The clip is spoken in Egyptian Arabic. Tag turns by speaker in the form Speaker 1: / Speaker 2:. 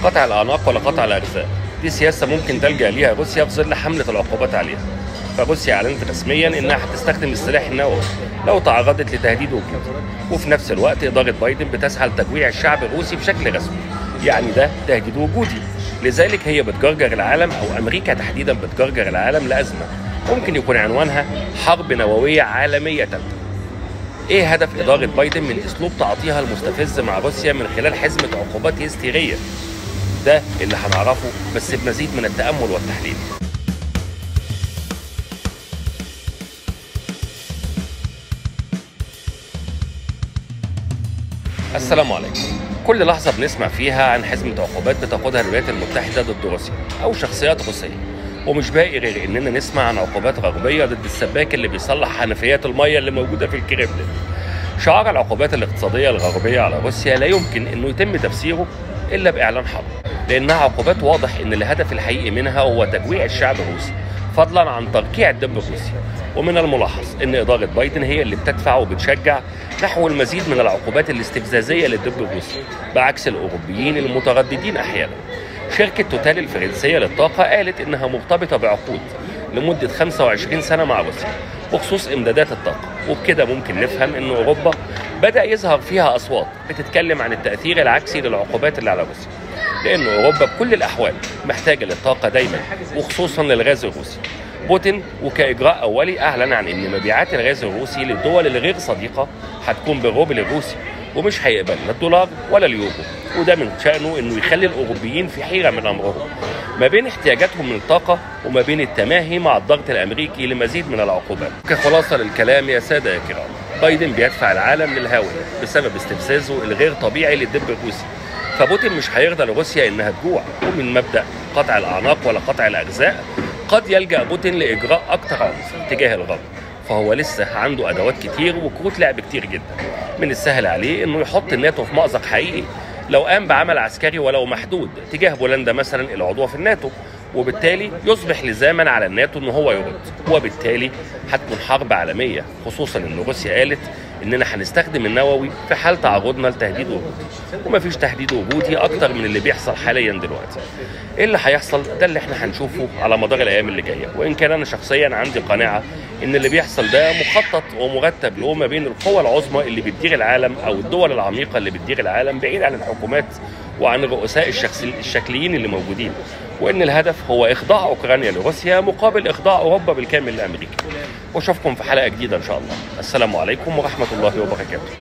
Speaker 1: قطع الاعناق ولا قطع الاجزاء دي سياسه ممكن تلجا ليها روسيا في ظل حمله العقوبات عليها فروسيا اعلنت رسميا انها هتستخدم السلاح النووي لو تعرضت لتهديد وجودي وفي نفس الوقت اداره بايدن بتسعى لتجويع الشعب الروسي بشكل رسمي يعني ده تهديد وجودي لذلك هي بتجرجر العالم او امريكا تحديدا بتجرجر العالم لازمه ممكن يكون عنوانها حرب نوويه عالميه ثالثه ايه هدف اداره بايدن من اسلوب تعاطيها المستفز مع روسيا من خلال حزمه عقوبات هستيريه ده اللي هنعرفه بس بمزيد من التامل والتحليل السلام عليكم كل لحظة بنسمع فيها عن حزمة عقوبات بتاخدها الولايات المتحدة ضد روسيا أو شخصيات روسية ومش باقي غير إننا نسمع عن عقوبات غربية ضد السباك اللي بيصلح حنفيات المية اللي موجودة في الكريملين شعار العقوبات الاقتصادية الغربية على روسيا لا يمكن إنه يتم تفسيره إلا بإعلان حرب لأنها عقوبات واضح إن الهدف الحقيقي منها هو تجويع الشعب الروسي فضلا عن تركيع الدب الروسي ومن الملاحظ ان اداره بايدن هي اللي بتدفع وبتشجع نحو المزيد من العقوبات الاستفزازيه للدب الروسي بعكس الاوروبيين المترددين احيانا شركه توتال الفرنسيه للطاقه قالت انها مرتبطه بعقود لمده 25 سنه مع روسيا بخصوص امدادات الطاقه وبكده ممكن نفهم ان اوروبا بدا يظهر فيها اصوات بتتكلم عن التاثير العكسي للعقوبات اللي على روسيا لان اوروبا بكل الاحوال محتاجه للطاقه دايما وخصوصا للغاز الروسي بوتين وكاجراء اولي اعلن عن ان مبيعات الغاز الروسي للدول الغير صديقه هتكون بالروبل الروسي ومش هيقبل لا الدولار ولا اليورو وده من شانه انه يخلي الاوروبيين في حيره من امرهم ما بين احتياجاتهم من الطاقه وما بين التماهي مع الضغط الامريكي لمزيد من العقوبات كخلاصه للكلام يا ساده يا كرام بايدن بيدفع العالم للهاويه بسبب استفزازه الغير طبيعي للدب الروسي فبوتين مش هيرضى لروسيا انها تجوع ومن مبدا قطع الاعناق ولا قطع الاجزاء قد يلجا بوتين لاجراء اكثر عنف تجاه الغرب فهو لسه عنده ادوات كتير وكروت لعب كتير جدا من السهل عليه انه يحط الناتو في مازق حقيقي لو قام بعمل عسكري ولو محدود تجاه بولندا مثلا العضوه في الناتو وبالتالي يصبح لزاما على الناتو ان هو يرد وبالتالي هتكون حرب عالميه خصوصا ان روسيا قالت اننا هنستخدم النووي في حال تعرضنا لتهديد وجودي ومفيش تهديد وجودي اكتر من اللي بيحصل حاليا دلوقتي ايه اللي هيحصل ده اللي احنا هنشوفه على مدار الايام اللي جايه وان كان انا شخصيا عندي قناعه ان اللي بيحصل ده مخطط ومرتب له ما بين القوى العظمى اللي بتدير العالم او الدول العميقه اللي بتدير العالم بعيد عن الحكومات وعن الرؤساء الشكليين اللي موجودين وان الهدف هو اخضاع اوكرانيا لروسيا مقابل اخضاع اوروبا بالكامل لامريكا واشوفكم في حلقه جديده ان شاء الله السلام عليكم ورحمه الله وبركاته